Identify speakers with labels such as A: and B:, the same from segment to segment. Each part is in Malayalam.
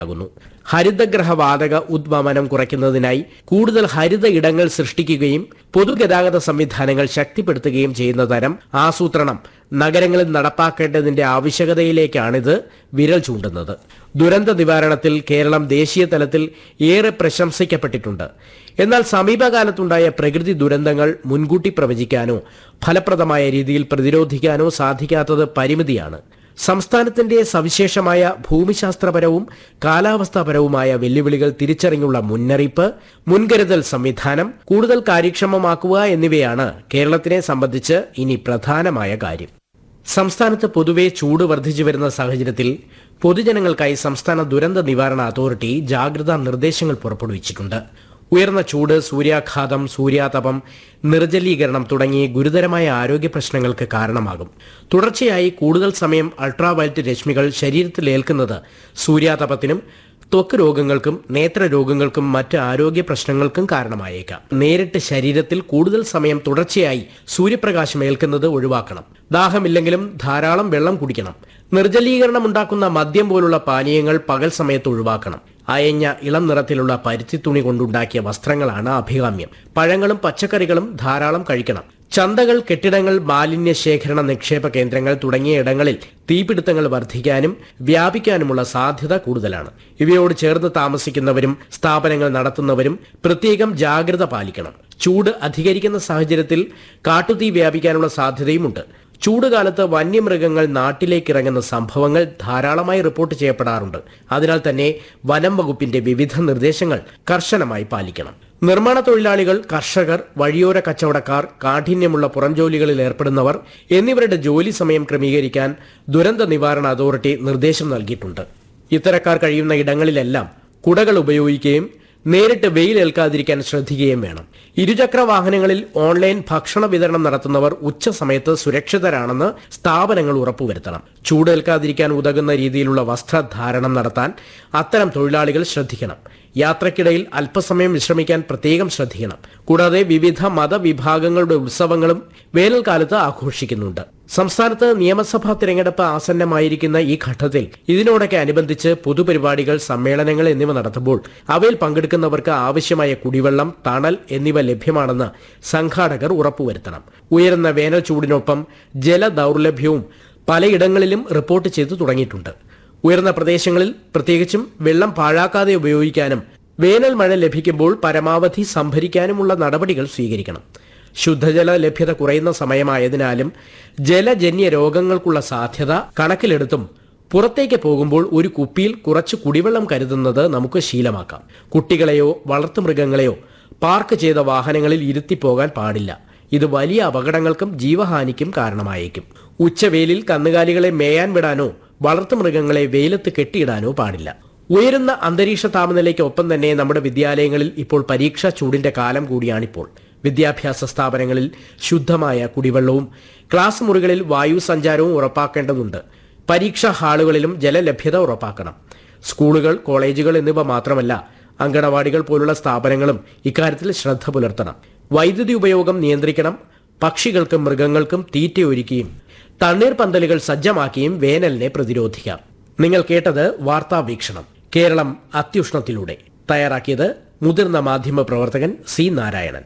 A: ആകുന്നു ഹരിതഗ്രഹ വാതക ഉദ്വമനം കുറയ്ക്കുന്നതിനായി കൂടുതൽ ഹരിത ഇടങ്ങൾ സൃഷ്ടിക്കുകയും പൊതുഗതാഗത സംവിധാനങ്ങൾ ശക്തിപ്പെടുത്തുകയും ചെയ്യുന്ന തരം ആസൂത്രണം നഗരങ്ങളിൽ നടപ്പാക്കേണ്ടതിന്റെ ആവശ്യകതയിലേക്കാണിത് വിരൽ ചൂണ്ടുന്നത് ദുരന്ത നിവാരണത്തിൽ കേരളം ദേശീയ തലത്തിൽ ഏറെ പ്രശംസിക്കപ്പെട്ടിട്ടുണ്ട് എന്നാൽ സമീപകാലത്തുണ്ടായ പ്രകൃതി ദുരന്തങ്ങൾ മുൻകൂട്ടി പ്രവചിക്കാനോ ഫലപ്രദമായ രീതിയിൽ പ്രതിരോധിക്കാനോ സാധിക്കാത്തത് പരിമിതിയാണ് സംസ്ഥാനത്തിന്റെ സവിശേഷമായ ഭൂമിശാസ്ത്രപരവും കാലാവസ്ഥാപരവുമായ വെല്ലുവിളികൾ തിരിച്ചറിഞ്ഞുള്ള മുന്നറിയിപ്പ് മുൻകരുതൽ സംവിധാനം കൂടുതൽ കാര്യക്ഷമമാക്കുക എന്നിവയാണ് കേരളത്തിനെ സംബന്ധിച്ച് ഇനി പ്രധാനമായ കാര്യം സംസ്ഥാനത്ത് പൊതുവെ ചൂട് വർദ്ധിച്ചു വരുന്ന സാഹചര്യത്തിൽ പൊതുജനങ്ങൾക്കായി സംസ്ഥാന ദുരന്ത നിവാരണ അതോറിറ്റി ജാഗ്രതാ നിർദ്ദേശങ്ങൾ പുറപ്പെടുവിച്ചിട്ടുണ്ട് ഉയർന്ന ചൂട് സൂര്യാഘാതം സൂര്യാതപം നിർജ്ജലീകരണം തുടങ്ങി ഗുരുതരമായ ആരോഗ്യ പ്രശ്നങ്ങൾക്ക് കാരണമാകും തുടർച്ചയായി കൂടുതൽ സമയം അൾട്രാവയലറ്റ് രശ്മികൾ ശരീരത്തിൽ ഏൽക്കുന്നത് സൂര്യാതപത്തിനും ത്വക്ക് രോഗങ്ങൾക്കും നേത്രരോഗങ്ങൾക്കും മറ്റ് ആരോഗ്യ പ്രശ്നങ്ങൾക്കും കാരണമായേക്കാം നേരിട്ട് ശരീരത്തിൽ കൂടുതൽ സമയം തുടർച്ചയായി സൂര്യപ്രകാശം ഏൽക്കുന്നത് ഒഴിവാക്കണം ദാഹമില്ലെങ്കിലും ധാരാളം വെള്ളം കുടിക്കണം നിർജ്ജലീകരണം ഉണ്ടാക്കുന്ന മദ്യം പോലുള്ള പാനീയങ്ങൾ പകൽ സമയത്ത് ഒഴിവാക്കണം അയഞ്ഞ ഇളം നിറത്തിലുള്ള പരുത്തി തുണി കൊണ്ടുണ്ടാക്കിയ വസ്ത്രങ്ങളാണ് അഭികാമ്യം പഴങ്ങളും പച്ചക്കറികളും ധാരാളം കഴിക്കണം ചന്തകൾ കെട്ടിടങ്ങൾ മാലിന്യ ശേഖരണ നിക്ഷേപ കേന്ദ്രങ്ങൾ തുടങ്ങിയ ഇടങ്ങളിൽ തീപിടുത്തങ്ങൾ വർദ്ധിക്കാനും വ്യാപിക്കാനുമുള്ള സാധ്യത കൂടുതലാണ് ഇവയോട് ചേർന്ന് താമസിക്കുന്നവരും സ്ഥാപനങ്ങൾ നടത്തുന്നവരും പ്രത്യേകം ജാഗ്രത പാലിക്കണം ചൂട് അധികരിക്കുന്ന സാഹചര്യത്തിൽ കാട്ടുതീ വ്യാപിക്കാനുള്ള സാധ്യതയുമുണ്ട് ചൂടുകാലത്ത് വന്യമൃഗങ്ങൾ നാട്ടിലേക്ക് ഇറങ്ങുന്ന സംഭവങ്ങൾ ധാരാളമായി റിപ്പോർട്ട് ചെയ്യപ്പെടാറുണ്ട് അതിനാൽ തന്നെ വനം വകുപ്പിന്റെ വിവിധ നിർദ്ദേശങ്ങൾ കർശനമായി പാലിക്കണം നിർമ്മാണ തൊഴിലാളികൾ കർഷകർ വഴിയോര കച്ചവടക്കാർ കാഠിന്യമുള്ള പുറംജോലികളിൽ ഏർപ്പെടുന്നവർ എന്നിവരുടെ ജോലി സമയം ക്രമീകരിക്കാൻ ദുരന്ത നിവാരണ അതോറിറ്റി നിർദ്ദേശം നൽകിയിട്ടുണ്ട് ഇത്തരക്കാർ കഴിയുന്ന ഇടങ്ങളിലെല്ലാം കുടകൾ ഉപയോഗിക്കുകയും നേരിട്ട് വെയിലേൽക്കാതിരിക്കാൻ ശ്രദ്ധിക്കുകയും വേണം ഇരുചക്ര വാഹനങ്ങളിൽ ഓൺലൈൻ ഭക്ഷണ വിതരണം നടത്തുന്നവർ ഉച്ച സമയത്ത് സുരക്ഷിതരാണെന്ന് സ്ഥാപനങ്ങൾ ഉറപ്പുവരുത്തണം ചൂടേൽക്കാതിരിക്കാൻ ഉതകുന്ന രീതിയിലുള്ള വസ്ത്രധാരണം നടത്താൻ അത്തരം തൊഴിലാളികൾ ശ്രദ്ധിക്കണം യാത്രക്കിടയിൽ അല്പസമയം വിശ്രമിക്കാൻ പ്രത്യേകം ശ്രദ്ധിക്കണം കൂടാതെ വിവിധ മതവിഭാഗങ്ങളുടെ ഉത്സവങ്ങളും വേനൽക്കാലത്ത് ആഘോഷിക്കുന്നുണ്ട് സംസ്ഥാനത്ത് നിയമസഭാ തിരഞ്ഞെടുപ്പ് ആസന്നമായിരിക്കുന്ന ഈ ഘട്ടത്തിൽ ഇതിനോടൊക്കെ അനുബന്ധിച്ച് പൊതുപരിപാടികൾ സമ്മേളനങ്ങൾ എന്നിവ നടത്തുമ്പോൾ അവയിൽ പങ്കെടുക്കുന്നവർക്ക് ആവശ്യമായ കുടിവെള്ളം തണൽ എന്നിവ ലഭ്യമാണെന്ന് സംഘാടകർ ഉറപ്പുവരുത്തണം ഉയരുന്ന വേനൽ ചൂടിനൊപ്പം ജലദൗർലഭ്യവും പലയിടങ്ങളിലും റിപ്പോർട്ട് ചെയ്തു തുടങ്ങിയിട്ടുണ്ട് ഉയർന്ന പ്രദേശങ്ങളിൽ പ്രത്യേകിച്ചും വെള്ളം പാഴാക്കാതെ ഉപയോഗിക്കാനും വേനൽ മഴ ലഭിക്കുമ്പോൾ പരമാവധി സംഭരിക്കാനുമുള്ള നടപടികൾ സ്വീകരിക്കണം ശുദ്ധജല ലഭ്യത കുറയുന്ന സമയമായതിനാലും ജലജന്യ രോഗങ്ങൾക്കുള്ള സാധ്യത കണക്കിലെടുത്തും പുറത്തേക്ക് പോകുമ്പോൾ ഒരു കുപ്പിയിൽ കുറച്ച് കുടിവെള്ളം കരുതുന്നത് നമുക്ക് ശീലമാക്കാം കുട്ടികളെയോ വളർത്തുമൃഗങ്ങളെയോ പാർക്ക് ചെയ്ത വാഹനങ്ങളിൽ ഇരുത്തിപ്പോകാൻ പാടില്ല ഇത് വലിയ അപകടങ്ങൾക്കും ജീവഹാനിക്കും കാരണമായേക്കും ഉച്ചവേലിൽ കന്നുകാലികളെ മേയാൻ വിടാനോ വളർത്തുമൃഗങ്ങളെ വെയിലത്ത് കെട്ടിയിടാനോ പാടില്ല ഉയരുന്ന അന്തരീക്ഷ താപനിലയ്ക്ക് ഒപ്പം തന്നെ നമ്മുടെ വിദ്യാലയങ്ങളിൽ ഇപ്പോൾ പരീക്ഷാ ചൂടിന്റെ കാലം കൂടിയാണിപ്പോൾ വിദ്യാഭ്യാസ സ്ഥാപനങ്ങളിൽ ശുദ്ധമായ കുടിവെള്ളവും ക്ലാസ് മുറികളിൽ വായു സഞ്ചാരവും ഉറപ്പാക്കേണ്ടതുണ്ട് പരീക്ഷാ ഹാളുകളിലും ജലലഭ്യത ഉറപ്പാക്കണം സ്കൂളുകൾ കോളേജുകൾ എന്നിവ മാത്രമല്ല അങ്കണവാടികൾ പോലുള്ള സ്ഥാപനങ്ങളും ഇക്കാര്യത്തിൽ ശ്രദ്ധ പുലർത്തണം വൈദ്യുതി ഉപയോഗം നിയന്ത്രിക്കണം പക്ഷികൾക്കും മൃഗങ്ങൾക്കും തീറ്റയൊരുക്കിയും തണ്ണീർ പന്തലുകൾ സജ്ജമാക്കിയും വേനലിനെ പ്രതിരോധിക്കാം നിങ്ങൾ കേട്ടത് വാർത്താ വീക്ഷണം കേരളം അത്യുഷ്ണത്തിലൂടെ തയ്യാറാക്കിയത് മുതിർന്ന മാധ്യമ പ്രവർത്തകൻ സി നാരായണൻ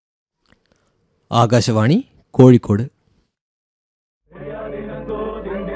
B: ആകാശവാണി കോഴിക്കോട്